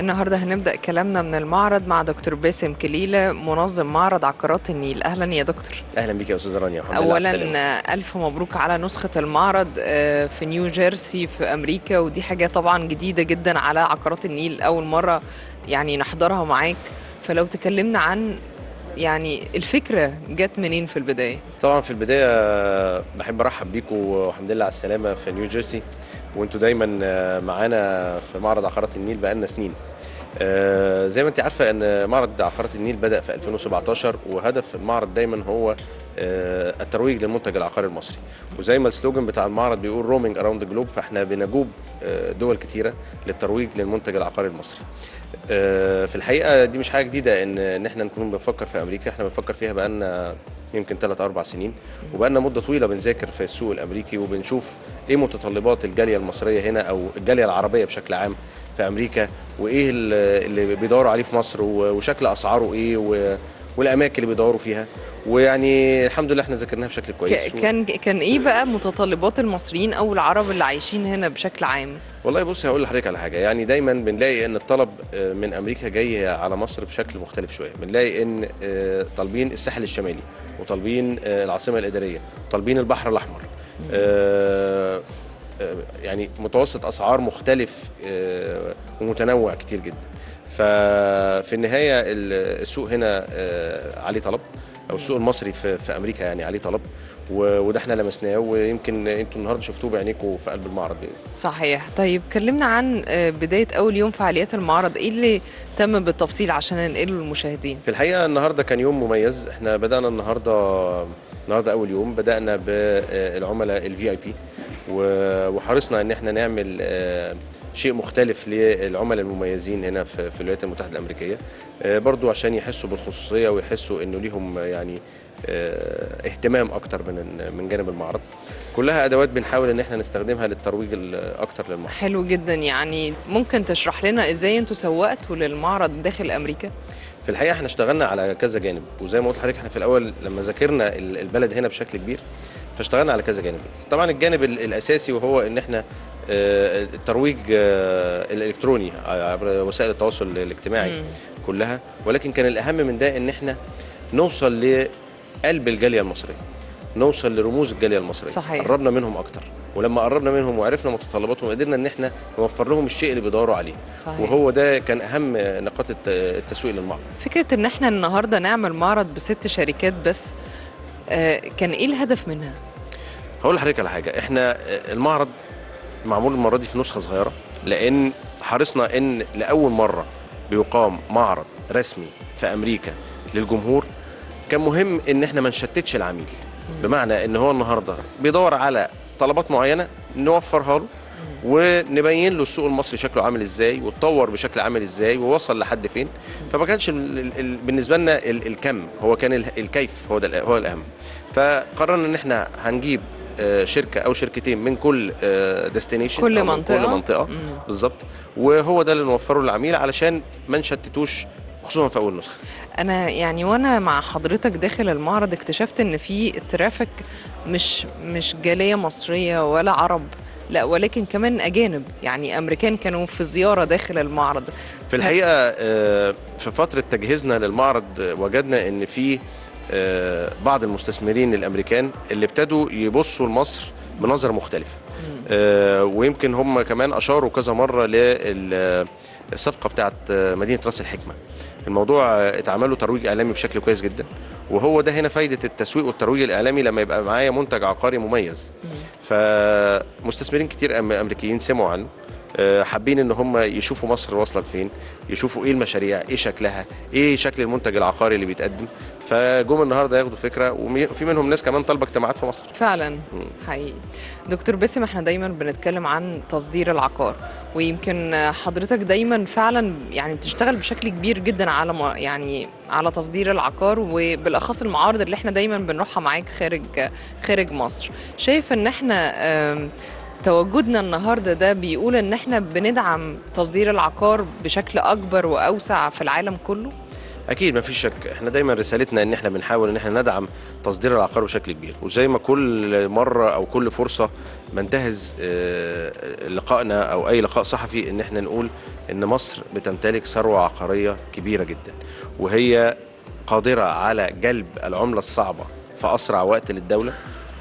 النهارده هنبدأ كلامنا من المعرض مع دكتور باسم كليلة منظم معرض عقارات النيل أهلا يا دكتور اهلا بيك يا استاذه رانيا الحمد لله على أولا السلامة. آه، ألف مبروك على نسخة المعرض آه، في نيو جيرسي في أمريكا ودي حاجة طبعا جديدة جدا على عقارات النيل أول مرة يعني نحضرها معاك فلو تكلمنا عن يعني الفكرة جت منين في البداية طبعا في البدايه بحب ارحب بيكم والحمد لله على السلامه في نيو جيرسي وانتوا دايما معانا في معرض عقارات النيل بقالنا سنين آه، زي ما انت عارفه ان معرض عقارات النيل بدا في 2017 وهدف المعرض دايما هو آه، الترويج للمنتج العقاري المصري وزي ما السلوجن بتاع المعرض بيقول رومينج اراوند جلوب فاحنا بنجوب آه، دول كتيره للترويج للمنتج العقاري المصري آه، في الحقيقه دي مش حاجه جديده ان ان احنا نكون بنفكر في امريكا احنا بنفكر فيها بقالنا يمكن 3 4 سنين وبقالنا مده طويله بنذاكر في السوق الامريكي وبنشوف ايه متطلبات الجاليه المصريه هنا او الجاليه العربيه بشكل عام في امريكا وايه اللي اللي بيدوروا عليه في مصر و- وشكل اسعاره ايه و- والاماكن اللي بيدوروا فيها ويعني الحمد لله احنا ذاكرناها بشكل كويس ك- كان كان إيه بقى متطلبات المصريين أو العرب اللي عايشين هنا بشكل عام والله بص هقول لحضرتك على حاجه يعني دايما بنلاقي ان الطلب آه، من امريكا جاي على مصر بشكل مختلف شويه بنلاقي ان آه، طالبين الساحل الشمالي وطالبين آه، العاصمه الاداريه طالبين البحر الاحمر آه، آه، يعني متوسط اسعار مختلف آه، ومتنوع كتير جدا ففي النهايه ال- السوق هنا آه، عليه طلب او السوق المصري في في امريكا يعني عليه طلب و- وده احنا لمسناه ويمكن انتوا النهارده شفتوه بعينيكم في قلب المعرض صحيح طيب كلمنا عن آه، بداية أول يوم فعاليات المعرض إيه اللي تم بالتفصيل عشان ننقله للمشاهدين في الحقيقه النهارده كان يوم مميز احنا بدانا النهارده النهارده اول يوم بدانا بالعملاء الفي اي بي وحرصنا ان احنا نعمل آه، شيء مختلف للعملاء المميزين هنا في في الولايات المتحده الامريكيه آه، برضو عشان يحسوا بالخصوصيه ويحسوا انه ليهم يعني آه، اهتمام اكتر من من جانب المعرض كلها ادوات بنحاول ان احنا نستخدمها للترويج الاكتر للمعرض حلو جدا يعني ممكن تشرح لنا ازاي انتوا سوقتوا للمعرض داخل امريكا في الحقيقه احنا اشتغلنا على كذا جانب وزي ما قلت لحضرتك احنا في الاول لما ذاكرنا ال- البلد هنا بشكل كبير فاشتغلنا على كذا جانب طبعا الجانب ال- الاساسي وهو ان احنا آه، الترويج آه، الالكتروني عبر وسائل التواصل الاجتماعي مم. كلها ولكن كان الاهم من ده ان احنا نوصل لقلب الجاليه المصريه نوصل لرموز الجاليه المصريه صحيح. قربنا منهم اكتر ولما قربنا منهم وعرفنا متطلباتهم قدرنا ان احنا نوفر لهم الشيء اللي بيدوروا عليه صحيح وهو ده كان اهم نقاط الت- التسويق للمعرض فكره ان احنا النهارده نعمل معرض بست شركات بس آه، كان ايه الهدف منها هقول لحضرتك على حاجه احنا آه، المعرض معمول المره دي في نسخه صغيره لان حرصنا ان لاول مره بيقام معرض رسمي في امريكا للجمهور كان مهم ان احنا ما نشتتش العميل بمعنى ان هو النهارده بيدور على طلبات معينه نوفرها له ونبين له السوق المصري شكله عامل ازاي واتطور بشكل عامل ازاي ووصل لحد فين فما كانش ال- ال- ال- بالنسبه لنا ال- الكم هو كان ال- الكيف هو ده ال- هو الاهم فقررنا ان احنا هنجيب آه، شركه او شركتين من كل ديستنيشن كل منطقة. كل منطقه مم. بالظبط وهو ده اللي نوفره للعميل علشان ما نشتتوش خصوصا في اول نسخه انا يعني وانا مع حضرتك داخل المعرض اكتشفت ان في ترافيك مش مش جاليه مصريه ولا عرب لا ولكن كمان اجانب يعني امريكان كانوا في زياره داخل المعرض في الحقيقه آه، في فتره تجهيزنا للمعرض آه، وجدنا ان في آه، بعض المستثمرين الامريكان اللي ابتدوا يبصوا لمصر بنظره مختلفه آه، ويمكن هم كمان اشاروا كذا مره للصفقه بتاعت آه، مدينه راس الحكمه الموضوع آه، اتعمل له ترويج اعلامي بشكل كويس جدا وهو ده هنا فايده التسويق والترويج الاعلامي لما يبقى معايا منتج عقاري مميز فمستثمرين كتير أم- امريكيين سمعوا عنه آه، حابين ان هم يشوفوا مصر واصله لفين يشوفوا ايه المشاريع ايه شكلها ايه شكل المنتج العقاري اللي بيتقدم فجم النهارده ياخدوا فكره ومي- وفي منهم ناس كمان طالبه اجتماعات في مصر فعلا حقيقي دكتور باسم احنا دايما بنتكلم عن تصدير العقار ويمكن حضرتك دايما فعلا يعني بتشتغل بشكل كبير جدا على ما- يعني على تصدير العقار وبالاخص المعارض اللي احنا دايما بنروحها معاك خارج خارج مصر شايف ان احنا آم، تواجدنا النهارده ده بيقول ان احنا بندعم تصدير العقار بشكل اكبر واوسع في العالم كله اكيد مفيش شك احنا دايما رسالتنا ان احنا بنحاول ان احنا ندعم تصدير العقار بشكل كبير وزي ما كل مره او كل فرصه بنتهز آه، لقائنا او اي لقاء صحفي ان احنا نقول ان مصر بتمتلك ثروه عقاريه كبيره جدا وهي قادره على جلب العمله الصعبه في اسرع وقت للدوله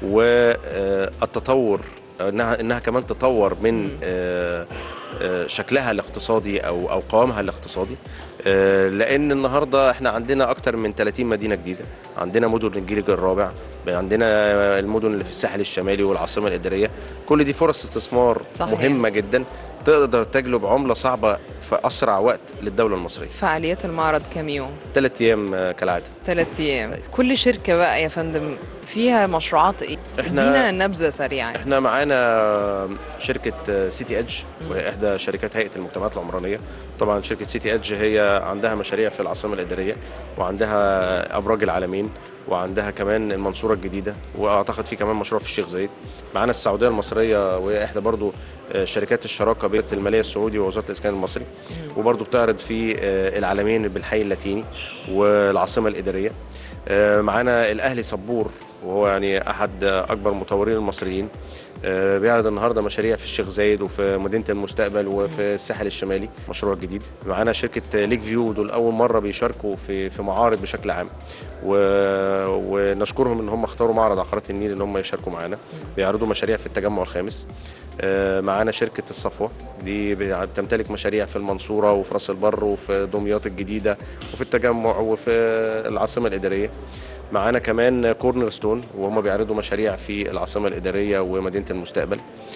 والتطور انها انها كمان تطور من آه، آه، شكلها الاقتصادي او او قوامها الاقتصادي آه، لان النهارده احنا عندنا اكتر من 30 مدينه جديده عندنا مدن الجيل الرابع عندنا المدن اللي في الساحل الشمالي والعاصمه الاداريه كل دي فرص استثمار صحيح. مهمه جدا تقدر تجلب عمله صعبه في اسرع وقت للدوله المصريه فعاليات المعرض كام يوم ثلاث ايام آه، كالعاده ثلاث ايام كل شركه بقى يا فندم فيها مشروعات ايه إحنا- ادينا نبذه سريعه احنا معانا شركه سيتي ادج وهي احدى شركات هيئه المجتمعات العمرانيه طبعا شركه سيتي ادج هي عندها مشاريع في العاصمه الاداريه وعندها ابراج العالمين وعندها كمان المنصوره الجديده واعتقد في كمان مشروع في الشيخ زايد معانا السعوديه المصريه وهي احدى برضو آه، شركات الشراكه بين الماليه السعودي ووزاره الاسكان المصري وبرضو بتعرض في آه، العالمين بالحي اللاتيني والعاصمه الاداريه آه، معانا الاهلي صبور وهو يعني احد اكبر المطورين المصريين آه، بيعرض النهارده مشاريع في الشيخ زايد وفي مدينه المستقبل وفي الساحل الشمالي مشروع جديد معانا شركه ليك فيو دول اول مره بيشاركوا في في معارض بشكل عام و... ونشكرهم ان هم اختاروا معرض عقارات النيل ان هم يشاركوا معانا بيعرضوا مشاريع في التجمع الخامس آه، معانا شركه الصفوه دي بتمتلك مشاريع في المنصوره وفي راس البر وفي دمياط الجديده وفي التجمع وفي العاصمه الاداريه معانا كمان كورنر ستون وهم بيعرضوا مشاريع في العاصمه الاداريه ومدينه المستقبل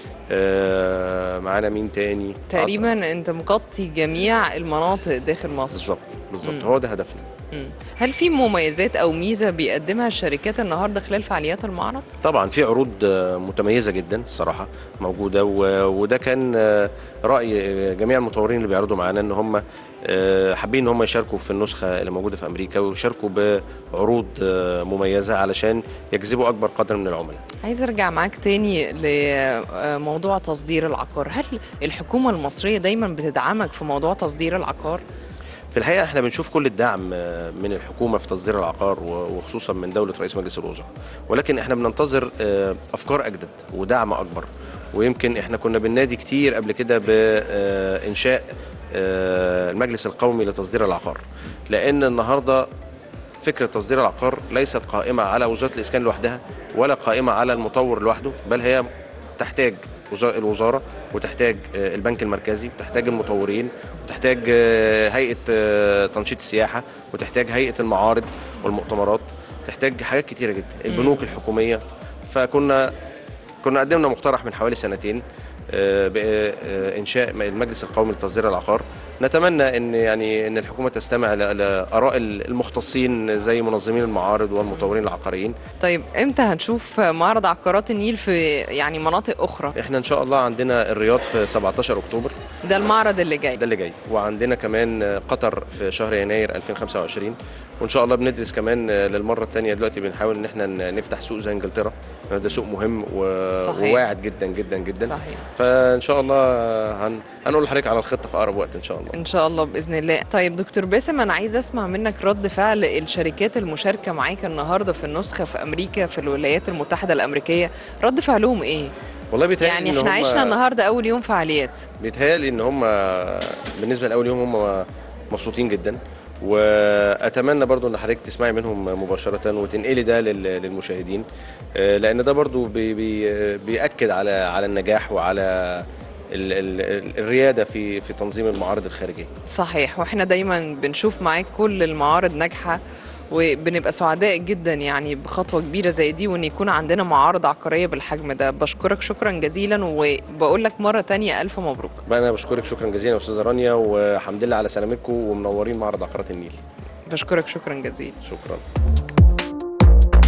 آه، معانا مين تاني تقريبا انت مغطي جميع المناطق داخل مصر بالظبط بالظبط مم. هو ده هدفنا مم. هل في مميزات او ميزه بيقدمها الشركات النهارده خلال فعاليات المعرض طبعا في عروض آه، متميزه جدا الصراحه موجوده و- وده كان آه، راي آه، جميع المطورين اللي بيعرضوا معانا ان هم آه، حابين ان هم يشاركوا في النسخه اللي موجوده في امريكا ويشاركوا بعروض آه، مميزه علشان يجذبوا اكبر قدر من العملاء عايز ارجع معاك تاني لموضوع تصدير العقار هل الحكومه المصريه دايما بتدعمك في موضوع تصدير العقار في الحقيقه احنا بنشوف كل الدعم آه، من الحكومه في تصدير العقار و- وخصوصا من دوله رئيس مجلس الوزراء ولكن احنا بننتظر آه، افكار اجدد ودعم اكبر ويمكن احنا كنا بننادي كتير قبل كده بانشاء المجلس القومي لتصدير العقار لان النهارده فكره تصدير العقار ليست قائمه على وزاره الاسكان لوحدها ولا قائمه على المطور لوحده بل هي تحتاج وزا- الوزاره وتحتاج آه، البنك المركزي وتحتاج المطورين وتحتاج آه، هيئه آه، تنشيط السياحه وتحتاج هيئه المعارض والمؤتمرات تحتاج حاجات كتيره جدا البنوك الحكوميه فكنا كنا قدمنا مقترح من حوالي سنتين آه، بانشاء المجلس القومي لتصدير العقار نتمنى ان يعني ان الحكومه تستمع ل- لاراء المختصين زي منظمين المعارض والمطورين العقاريين طيب امتى هنشوف معرض عقارات النيل في يعني مناطق اخرى احنا ان شاء الله عندنا الرياض في 17 اكتوبر ده المعرض اللي جاي ده اللي جاي وعندنا كمان قطر في شهر يناير 2025 وان شاء الله بندرس كمان للمره الثانيه دلوقتي بنحاول ان احنا نفتح سوق زي انجلترا لأن ده سوق مهم و... صحيح. وواعد جدا جدا جدا صحيح فان شاء الله هن... هنقول لحضرتك على الخطه في اقرب وقت ان شاء الله ان شاء الله باذن الله طيب دكتور باسم انا عايز اسمع منك رد فعل الشركات المشاركه معاك النهارده في النسخه في امريكا في الولايات المتحده الامريكيه رد فعلهم ايه والله بيتهيألي يعني إن احنا هم- عشنا النهارده اول يوم فعاليات بيتهيألي ان هم بالنسبه لاول يوم هم مبسوطين جدا واتمنى برضو ان حضرتك تسمعي منهم مباشره وتنقلي ده لل- للمشاهدين آه، لان ده برضو بي بي بياكد على على النجاح وعلى ال ال الرياده في في تنظيم المعارض الخارجيه صحيح واحنا دايما بنشوف معاك كل المعارض ناجحه وبنبقى سعداء جدا يعني بخطوه كبيره زي دي وان يكون عندنا معارض عقاريه بالحجم ده بشكرك شكرا جزيلا وبقول لك مره تانية الف مبروك بقى انا بشكرك شكرا جزيلا يا استاذه رانيا وحمد لله على سلامتكم ومنورين معرض عقارات النيل بشكرك شكرا جزيلا شكرا